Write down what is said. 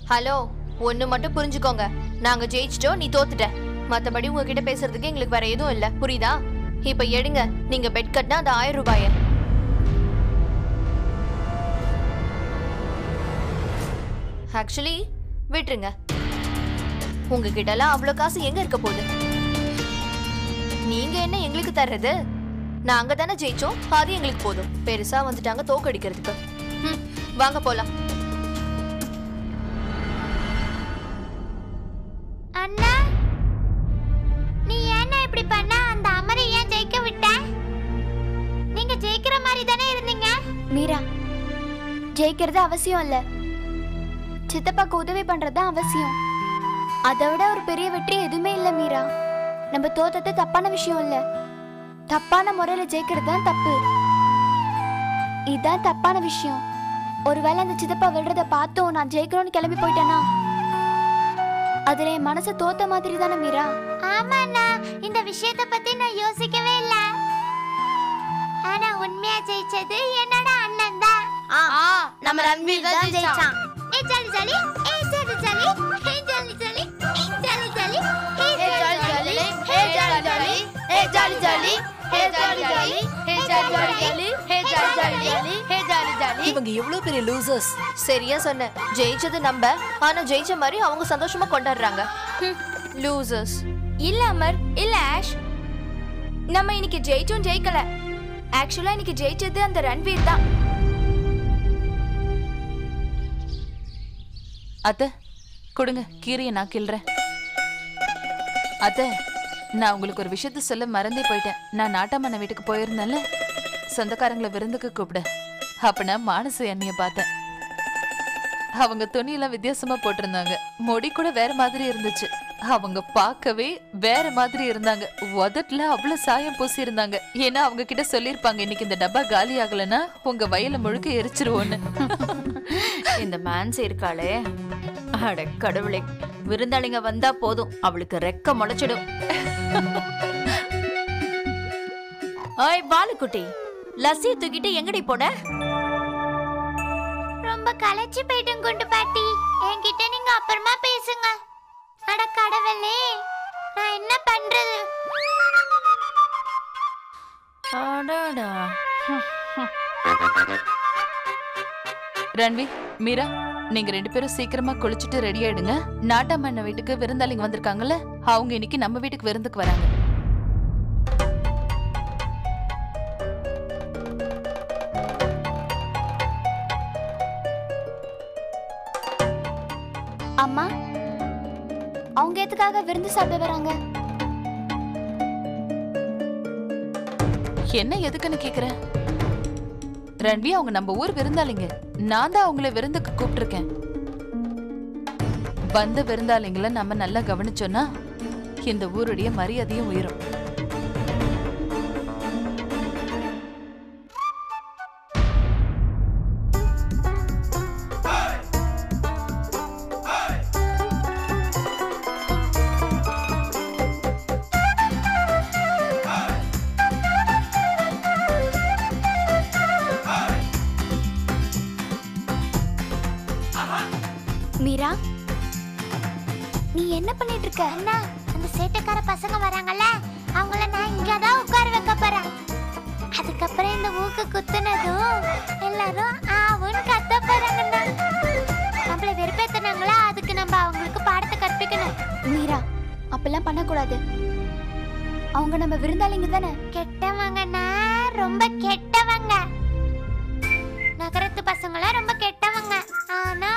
hello ஒண்ணு மட்டும் புரிஞ்சுக்கோங்க நாங்க ஜெயிச்சிட்டோம் நீ தோத்துட்ட மத்தபடி உங்ககிட்ட பேசுறதுக்கு எங்களுக்கு வேற எதுவும் இல்ல புரியுதா இப்ப எடுங்க நீங்க பெட் கட்டினா அந்த ஆயிரம் ரூபாய ஆக்சுவலி விட்டுருங்க உங்ககிட்ட எல்லாம் அவ்வளவு காசு எங்க இருக்க போகுது நீங்க என்ன எங்களுக்கு தர்றது நாங்க தானே ஜெயிச்சோம் அது எங்களுக்கு போதும் பெருசா வந்துட்டாங்க தோக்கடிக்கிறதுக்கு ம், வாங்க போலாம் அண்ணா நீ ஏன்னா இப்படி பண்ண அந்த அமரை ஏன் ஜெயிக்க விட்ட நீங்க ஜெயிக்கிற மாதிரி தானே இருந்தீங்க மீரா ஜெயிக்கிறது அவசியம் இல்ல சித்தப்பாக்கு உதவி பண்றது அவசியம் அதை விட ஒரு பெரிய வெற்றி எதுவுமே இல்ல மீரா நம்ம தோத்தது தப்பான விஷயம் இல்ல தப்பான முறையில ஜெயிக்கிறது தான் தப்பு இதுதான் தப்பான விஷயம் ஒருவேளை அந்த சித்தப்பா விடுறத பார்த்தோம் நான் ஜெயிக்கணும்னு கிளம்பி போயிட்டேனா அதுல என் மனசு தோத்த மாதிரி தானே மீரா ஆமா அண்ணா இந்த விஷயத்த பத்தி நான் யோசிக்கவே இல்ல ஆனா உண்மையா ஜெயிச்சது என்னோட அண்ணன் தான் நம்ம ரன்வீர் தான் ஜெயிச்சான் ஏ ஜாலி ஜாலி ஏ ஜாலி ஜாலி ஏ ஜாலி ஜாலி ஏ ஜாலி ஜாலி ஏ ஜாலி ஜாலி ஏ jolly jolly hey jolly jolly hey jolly jolly hey jolly jolly hey jolly jolly hey jolly jolly இவங்க எவ்வளவு பெரிய லூசர்ஸ் சரியா சொன்ன ஜெயிச்சது நம்ம ஆனா ஜெயிச்ச மாதிரி அவங்க சந்தோஷமா கொண்டாடுறாங்க லூசர்ஸ் இல்ல அமர் இல்ல ஆஷ் நம்ம இன்னைக்கு ஜெயிச்சோம் ஜெயிக்கல ஆக்சுவலா இன்னைக்கு ஜெயிச்சது அந்த ரன்வீர் தான் அத்தை கொடுங்க கீரையை நான் கிள்றேன் அத்தை நான் உங்களுக்கு ஒரு விஷயத்த சொல்ல மறந்தே போயிட்டேன் நான் நாட்டாமண்ண வீட்டுக்கு போயிருந்தேன்ல சொந்தக்காரங்களை விருந்துக்கு கூப்பிட அப்ப நான் மானசு அண்ணிய பார்த்தேன் அவங்க துணியெல்லாம் வித்தியாசமா போட்டிருந்தாங்க முடி கூட வேற மாதிரி இருந்துச்சு அவங்க பார்க்கவே வேற மாதிரி இருந்தாங்க உதட்டுல அவ்வளவு சாயம் பூசி இருந்தாங்க ஏன்னா அவங்க கிட்ட சொல்லிருப்பாங்க இன்னைக்கு இந்த டப்பா காலி ஆகலைன்னா உங்க வயல முழுக்க எரிச்சிருவோன்னு இந்த மேன்ஸ் இருக்காளே அட கடவுளே விருந்தாளிங்க வந்தா போதும் அவளுக்கு ரெக்க முளைச்சிடும் ஓய் பாலுக்குட்டி லஸ்ஸி தூக்கிட்டு எங்கடி போன ரொம்ப களைச்சு போயிட்டேன் குண்டு பாட்டி என்கிட்ட நீங்க அப்புறமா பேசுங்க அட கடவுளே நான் என்ன பண்றது அடடா ரன்வி மீரா நீங்க ரெண்டு பேரும் சீக்கிரமா குளிச்சுட்டு ரெடி ஆயிடுங்க நாட்டாமண்ண வீட்டுக்கு விருந்தாளிங்க வந்திருக்காங்கல்ல அவங்க இன்னைக்கு நம்ம வீட்டுக்கு விருந்துக்கு வராங்க அம்மா அவங்க எதுக்காக விருந்து சாப்பிட வராங்க என்ன எதுக்குன்னு கேக்குறேன் ரன்வி அவங்க நம்ம ஊர் விருந்தாளிங்க நான் தான் அவங்கள விருந்துக்கு கூப்பிட்டிருக்கேன் வந்த விருந்தாளிங்களை நம்ம நல்லா கவனிச்சோன்னா இந்த ஊருடைய மரியாதையும் உயரும் மீரா நீ என்ன பண்ணிட்டு இருக்க அண்ணா அந்த சேட்டைக்கார பசங்க வராங்கல்ல அவங்கள நான் இங்க தான் உட்கார வைக்க போறேன் அதுக்கப்புறம் இந்த ஊக்கு குத்துனதும் எல்லாரும் ஆவுன்னு கத்த போறாங்கண்ணா நம்மள வெறுப்பேத்துனாங்களா அதுக்கு நம்ம அவங்களுக்கு பாடத்தை கற்பிக்கணும் மீரா அப்பெல்லாம் பண்ணக்கூடாது அவங்க நம்ம விருந்தாளிங்க தானே கெட்டவங்கண்ணா ரொம்ப கெட்டவங்க நகரத்து பசங்களாம் ரொம்ப கெட்டவங்க ஆனா